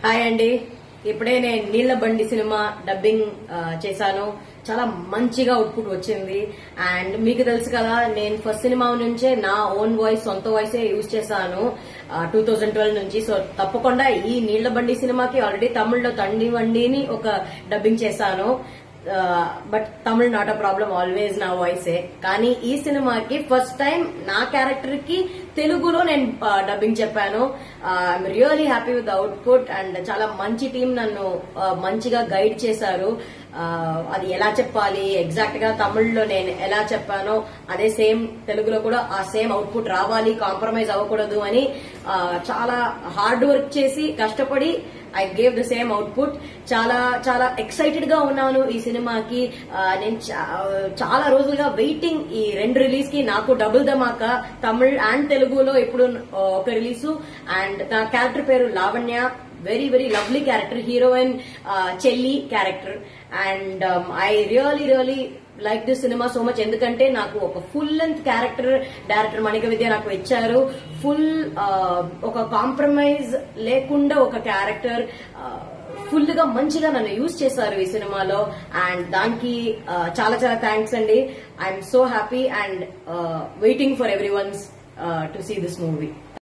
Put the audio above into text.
hi అండి ఇప్పుడే నేను నీళ్ల బండి సినిమా డబ్బింగ్ ఆ, చేశాను చాలా మంచిగా అవుట్పుట్ వచ్చింది అండ్ మీకు తెలుసు కదా నేను ఫస్ట్ సినిమా నుంచే నా ఓన్ వాయిస్ సొంత వాయిసే యూజ్ చేశాను టూ థౌజండ్ ట్వెల్వ్ నుంచి సో తప్పకుండా ఈ నీళ్ల బండి సినిమాకి ఆల్రెడీ తమిళ్లో తండి వండిని ఒక డబ్బింగ్ చేశాను but Tamil not a problem always నా వాయిసే కానీ ఈ సినిమాకి ఫస్ట్ టైం నా క్యారెక్టర్ కి తెలుగులో నేను డబ్బింగ్ చెప్పాను I'm really happy with output and చాలా మంచి టీం నన్ను uh, మంచిగా గైడ్ చేశారు Uh, అది ఎలా చెప్పాలి ఎగ్జాక్ట్ గా తమిళ్లో నేను ఎలా చెప్పానో అదే సేమ్ తెలుగులో కూడా ఆ సేమ్ అవుట్పుట్ రావాలి కాంప్రమైజ్ అవ్వకూడదు అని uh, చాలా హార్డ్ వర్క్ చేసి కష్టపడి I gave the same output చాలా చాలా ఎక్సైటెడ్ గా ఉన్నాను ఈ సినిమాకి ఆ, నేను చా- చాలా రోజులుగా వెయిటింగ్ ఈ రెండు రిలీజ్ కి నాకు డబుల్ ధమాకా తమిళ్ అండ్ తెలుగులో ఇప్పుడు ఒక రిలీజ్ అండ్ నా క్యారెక్టర్ పేరు Lavanya very very lovely character heroine చెల్లి character and I really really like this cinema so much ఎందుకంటే నాకు ఒక full length character director Manika Vidya నాకు ఇచ్చారు ఫుల్ ఒక కాంప్రమైజ్ లేకుండా ఒక క్యారెక్టర్ ఫుల్ గా మంచిగా నన్ను యూజ్ చేశారు ఈ సినిమాలో అండ్ దానికి ఆ, చాలా చాలా థ్యాంక్స్ అండి I'm so happy and waiting for everyone's to see this movie